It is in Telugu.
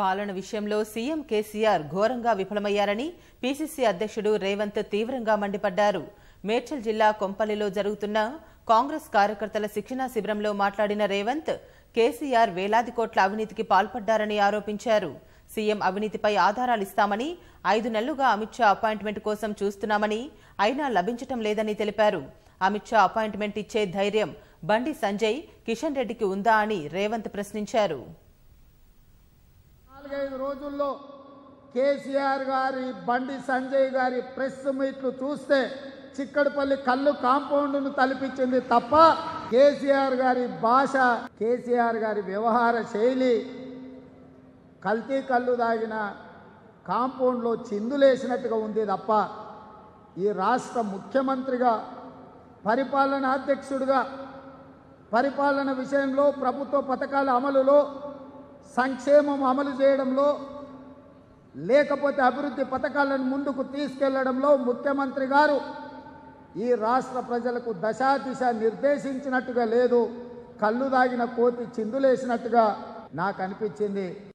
పాలన విషయంలో సీఎం కేసీఆర్ ఘోరంగా విఫలమయ్యారని పీసీసీ అధ్యక్షుడు రేవంత్ తీవ్రంగా మండిపడ్డారు మేడ్చల్ జిల్లా కొంపల్లిలో జరుగుతున్న కాంగ్రెస్ కార్యకర్తల శిక్షణా శిబిరంలో మాట్లాడిన రేవంత్ కేసీఆర్ వేలాది కోట్ల అవినీతికి పాల్పడ్డారని ఆరోపించారు సీఎం అవినీతిపై ఆధారాలు ఇస్తామని ఐదు నెలలుగా అమిత్ షా అపాయింట్మెంట్ కోసం చూస్తున్నామని అయినా లభించటం లేదని తెలిపారు అమిత్ షా అపాయింట్మెంట్ ఇచ్చే ధైర్యం బండి సంజయ్ కిషన్ రెడ్డికి ఉందా అని రేవంత్ ప్రశ్నించారు నాలుగైదు రోజుల్లో కేసీఆర్ గారి బండి సంజయ్ గారి ప్రెస్ మీట్లు చూస్తే చిక్కడపల్లి కళ్ళు కాంపౌండ్ను తలపించింది తప్ప కేసీఆర్ గారి భాష కేసీఆర్ గారి వ్యవహార శైలి కల్తీ కళ్ళు దాగిన కాంపౌండ్లో చిందులేసినట్టుగా ఉంది తప్ప ఈ రాష్ట్ర ముఖ్యమంత్రిగా పరిపాలన అధ్యక్షుడిగా పరిపాలన విషయంలో ప్రభుత్వ పథకాల అమలులో సంక్షేమం అమలు చేయడంలో లేకపోతే అభివృద్ధి పథకాలను ముందుకు తీసుకెళ్లడంలో ముఖ్యమంత్రి గారు ఈ రాష్ట్ర ప్రజలకు దశా దిశ నిర్దేశించినట్టుగా లేదు కళ్ళు దాగిన కోతి చిందులేసినట్టుగా నాకు అనిపించింది